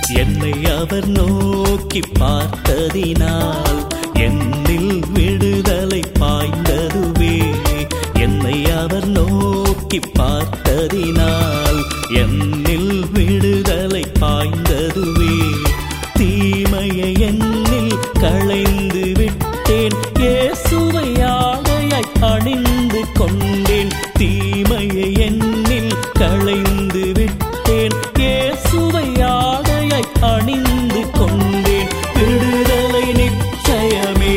என்னை அவர் நோக்கி பார்த்ததினால் என்னில் விடுதலை பாய்ந்ததுவே என்னை அவர் நோக்கி பார்த்ததினால் என்னில் விடுதலை பாய்ந்ததுவே தீமையை என்னில் களைந்து விட்டேன் இயேசுவை ஆடையாய் அணிந்து கொண்டேன் தீமையை என்னில் களைந்து விட்டேன் இயேசுவை ஆடையாய் அணிந்து கொண்டேன் விடுதலை நிச்சயமே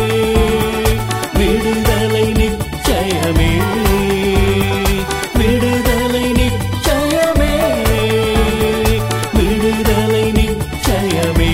விடுதலை நிச்சயமே விடுதலை நிச்சயமே விடுதலை நிச்சயமே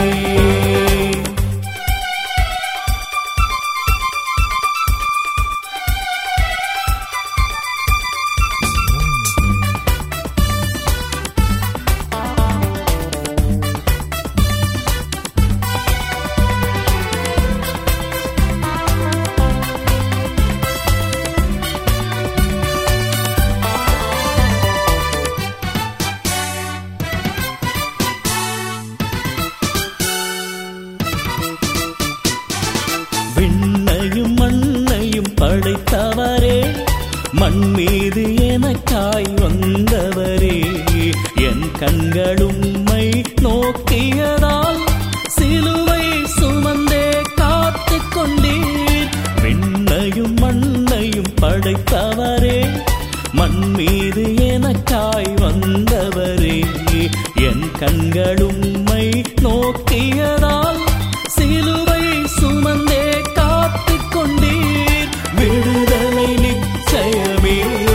விண்ணையும் மண்ணையும் படைத்தவரே மண் மீது எனக்காய் வந்தவரே என் கண்களும்மை நோக்கியதால் சிலுவை சுமந்தே காத்து கொண்டீர் விண்ணையும் மண்ணையும் படைத்தவரே மண் மீது எனக்காய் வந்தவரே என் கண்களும்மை நோக்கியதால் சிலுவை சுமந்தே காத்து கொண்டீர் விடுதலை நிச்சயமே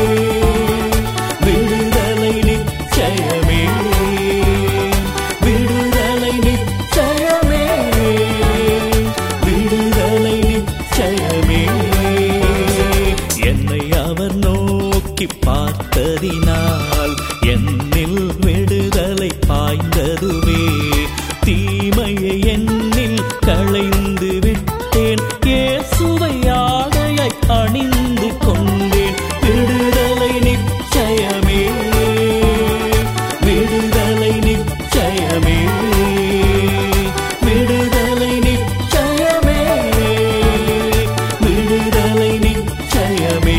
விடுதலை நிச்சயமே விடுதலை நிச்சயமே விடுதலை நிச்சயமே என்னை அவர் நோக்கி பார்த்ததினால் என்னில் விடுதலை பாய்ந்ததுவே தீமையை என்னில் களைந்து விட்டேன் இயேசுவை ஆடையாய் அணிந்து கொண்டேன் விடுதலை நிச்சயமே விடுதலை நிச்சயமே விடுதலை நிச்சயமே விடுதலை நிச்சயமே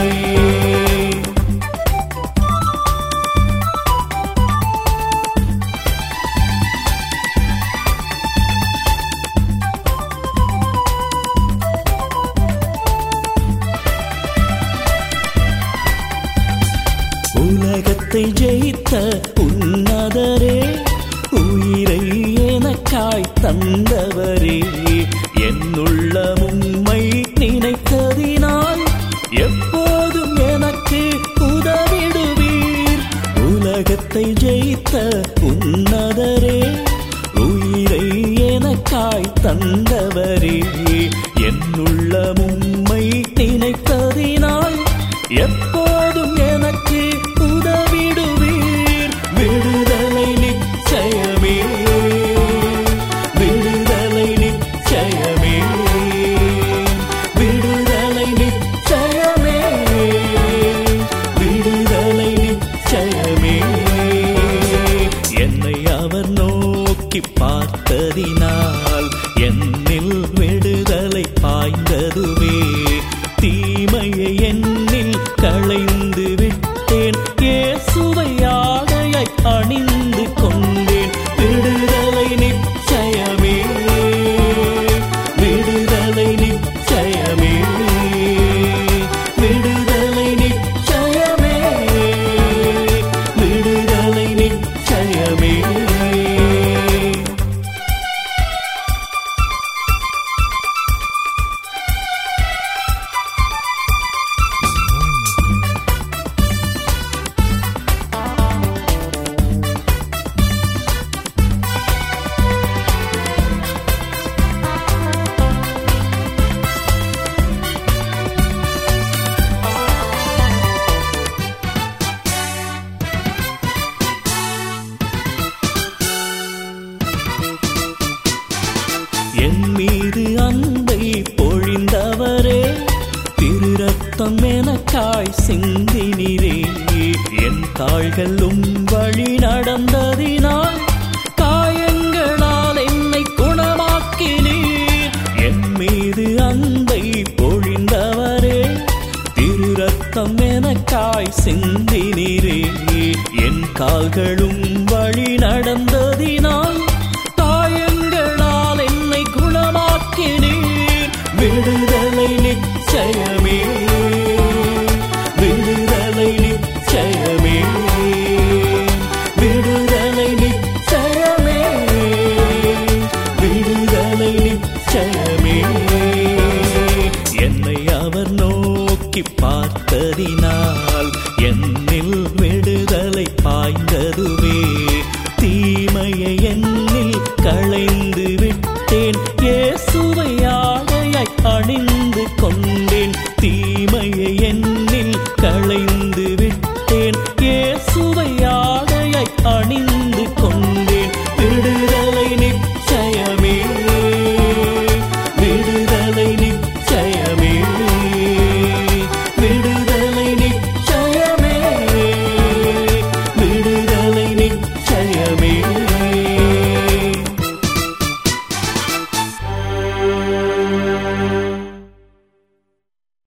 உலகத்தை ஜெயித்த உன்னதரே உயிரை எனக்காய் தந்தவரே என்னுள்ள உம்மை நினைத்ததினால் எப்போதும் எனக்கு உதவிடுவீர் உலகத்தை ஜெயித்த உன்னதரே உயிரை எனக்காய் தந்தவரே என்னுள்ள உம்மை நினைத்ததினால் எப்போதும் எனக்கு உதவிடுவீர் விடுதலை நிச்சயமே விடுதலை நிச்சயமே விடுதலை நிச்சயமே விடுதலை நிச்சயமே என்னை அவர் நோக்கி பார்த்ததினால் என்னில் விடுதலை பாய்ந்ததுவே தீமையை என்னில் களைந்து விட்டேன் இயேசுவை ஆடையாய் அணிந்து கொண்டேன் விடுதலை நிச்சயமே விடுதலை நிச்சயமே விடுதலை நிச்சயமே விடுதலை நிச்சயமே என் மீது அன்பை பொழிந்தவரே திரு ரத்தம் எனக்காய் சிந்தினிரே என் தாள்களும் வழி நடந்ததினால் எனக்காய் சிந்தினீரே என் கால்களும் வழி நடந்த